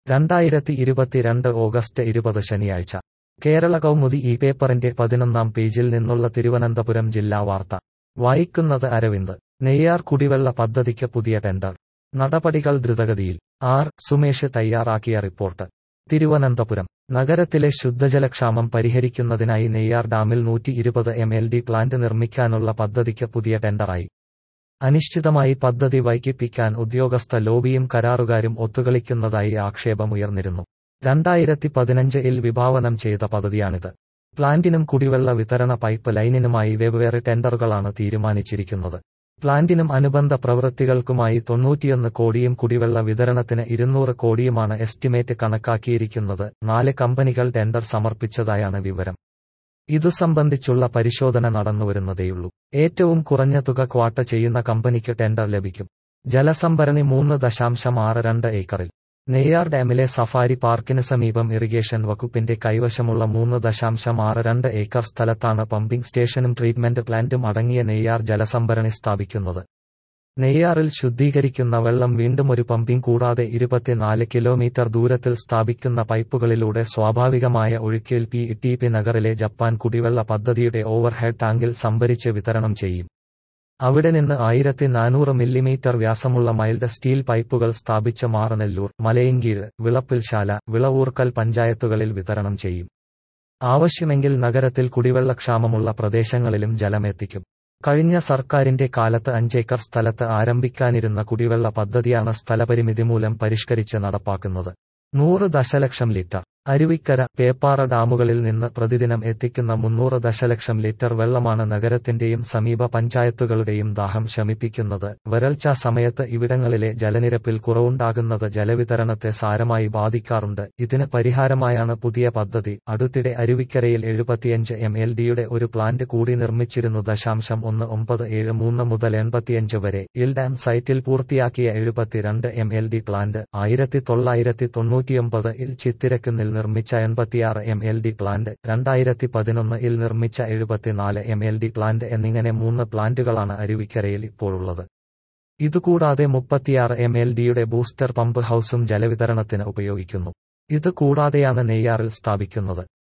രണ്ടായിരത്തി ഇരുപത്തിരണ്ട് ഓഗസ്റ്റ് ഇരുപത് ശനിയാഴ്ച കേരള കൗമുദി ഈ പേപ്പറിന്റെ പതിനൊന്നാം പേജിൽ നിന്നുള്ള തിരുവനന്തപുരം ജില്ലാ വാർത്ത വായിക്കുന്നത് അരവിന്ദ് നെയ്യാർ കുടിവെള്ള പദ്ധതിക്ക് പുതിയ ടെൻഡർ നടപടികൾ ദ്രുതഗതിയിൽ ആർ സുമേഷ് തയ്യാറാക്കിയ റിപ്പോർട്ട് തിരുവനന്തപുരം നഗരത്തിലെ ശുദ്ധജലക്ഷാമം പരിഹരിക്കുന്നതിനായി നെയ്യാർ ഡാമിൽ നൂറ്റി ഇരുപത് എം എൽ ഡി പ്ലാന്റ് നിർമ്മിക്കാനുള്ള പദ്ധതിക്ക് പുതിയ ടെൻഡറായി അനിശ്ചിതമായി പദ്ധതി വൈകിപ്പിക്കാൻ ഉദ്യോഗസ്ഥ ലോബിയും കരാറുകാരും ഒത്തുകളിക്കുന്നതായി ആക്ഷേപമുയർന്നിരുന്നു രണ്ടായിരത്തി പതിനഞ്ചിൽ വിഭാവനം ചെയ്ത പദ്ധതിയാണിത് പ്ലാന്റിനും കുടിവെള്ള വിതരണ പൈപ്പ് ലൈനിനുമായി വെവ്വേറെ ടെൻഡറുകളാണ് തീരുമാനിച്ചിരിക്കുന്നത് പ്ലാന്റിനും അനുബന്ധ പ്രവൃത്തികൾക്കുമായി തൊണ്ണൂറ്റിയൊന്ന് കോടിയും കുടിവെള്ള വിതരണത്തിന് ഇരുന്നൂറ് കോടിയുമാണ് എസ്റ്റിമേറ്റ് കണക്കാക്കിയിരിക്കുന്നത് നാല് കമ്പനികൾ ടെൻഡർ സമർപ്പിച്ചതായാണ് വിവരം ഇതു സംബന്ധിച്ചുള്ള പരിശോധന നടന്നുവരുന്നതേയുള്ളൂ ഏറ്റവും കുറഞ്ഞ തുക ക്വാട്ട ചെയ്യുന്ന കമ്പനിക്ക് ടെൻഡർ ലഭിക്കും ജലസംഭരണി മൂന്ന് ദശാംശം ആറ് രണ്ട് ഏക്കറിൽ നെയ്യാർ ഡാമിലെ സഫാരി പാർക്കിന് സമീപം ഇറിഗേഷൻ വകുപ്പിന്റെ കൈവശമുള്ള മൂന്ന് ദശാംശം ആറ് രണ്ട് ഏക്കർ സ്ഥലത്താണ് പമ്പിംഗ് സ്റ്റേഷനും ട്രീറ്റ്മെന്റ് പ്ലാന്റും അടങ്ങിയ നെയ്യാർ ജലസംഭരണി സ്ഥാപിക്കുന്നത് നെയ്യാറിൽ ശുദ്ധീകരിക്കുന്ന വെള്ളം വീണ്ടും ഒരു പമ്പിംഗ് കൂടാതെ ഇരുപത്തിനാല് കിലോമീറ്റർ ദൂരത്തിൽ സ്ഥാപിക്കുന്ന പൈപ്പുകളിലൂടെ സ്വാഭാവികമായ ഒഴുക്കിൽ പി ടി പി നഗറിലെ ജപ്പാൻ കുടിവെള്ള പദ്ധതിയുടെ ഓവർഹെഡ് ടാങ്കിൽ സംഭരിച്ച് വിതരണം ചെയ്യും അവിടെ നിന്ന് ആയിരത്തി നാനൂറ് മില്ലിമീറ്റർ വ്യാസമുള്ള മൈൽഡ് സ്റ്റീൽ പൈപ്പുകൾ സ്ഥാപിച്ച മാറനെല്ലൂർ മലയങ്കീഴ് വിളപ്പിൽശാല വിളവൂർക്കൽ പഞ്ചായത്തുകളിൽ വിതരണം ചെയ്യും ആവശ്യമെങ്കിൽ നഗരത്തിൽ കുടിവെള്ളക്ഷാമമുള്ള പ്രദേശങ്ങളിലും ജലമെത്തിക്കും കഴിഞ്ഞ സർക്കാരിന്റെ കാലത്ത് അഞ്ചേക്കർ സ്ഥലത്ത് ആരംഭിക്കാനിരുന്ന കുടിവെള്ള പദ്ധതിയാണ് സ്ഥലപരിമിതി മൂലം പരിഷ്കരിച്ച് നടപ്പാക്കുന്നത് നൂറ് ദശലക്ഷം ലിറ്റർ അരുവിക്കര പേപ്പാറ ഡാമുകളിൽ നിന്ന് പ്രതിദിനം എത്തിക്കുന്ന മുന്നൂറ് ദശലക്ഷം ലിറ്റർ വെള്ളമാണ് നഗരത്തിന്റെയും സമീപ പഞ്ചായത്തുകളുടെയും ദാഹം ശമിപ്പിക്കുന്നത് വരൾച്ചാ സമയത്ത് ഇവിടങ്ങളിലെ ജലനിരപ്പിൽ കുറവുണ്ടാകുന്നത് ജലവിതരണത്തെ സാരമായി ബാധിക്കാറുണ്ട് ഇതിന് പരിഹാരമായാണ് പുതിയ പദ്ധതി അടുത്തിടെ അരുവിക്കരയിൽ എഴുപത്തിയഞ്ച് എം എൽ ഡിയുടെ ഒരു പ്ലാന്റ് കൂടി നിർമ്മിച്ചിരുന്നു ദശാംശം ഒന്ന് ഒമ്പത് ഏഴ് മൂന്ന് മുതൽ എൺപത്തിയഞ്ച് വരെ ഇൽ ഡാം സൈറ്റിൽ പൂർത്തിയാക്കിയ എഴുപത്തിരണ്ട് എം എൽ ഡി പ്ലാന്റ് ആയിരത്തി തൊള്ളായിരത്തി തൊണ്ണൂറ്റിയൊമ്പത് ഇൽ ചിത്തിരക്കുന്നിൽ നിർമ്മിച്ച എൺപത്തിയാറ് എം എൽ ഡി പ്ലാന്റ് രണ്ടായിരത്തി പതിനൊന്ന് ഇൽ നിർമ്മിച്ച എഴുപത്തിനാല് എം എൽ ഡി പ്ലാന്റ് എന്നിങ്ങനെ മൂന്ന് പ്ലാന്റുകളാണ് അരുവിക്കരയിൽ ഇപ്പോഴുള്ളത് ഇതുകൂടാതെ മുപ്പത്തിയാറ് എം എൽ ഡിയുടെ ബൂസ്റ്റർ പമ്പ് ഹൌസും ജലവിതരണത്തിന് ഉപയോഗിക്കുന്നു ഇത് കൂടാതെയാണ് നെയ്യാറിൽ സ്ഥാപിക്കുന്നത്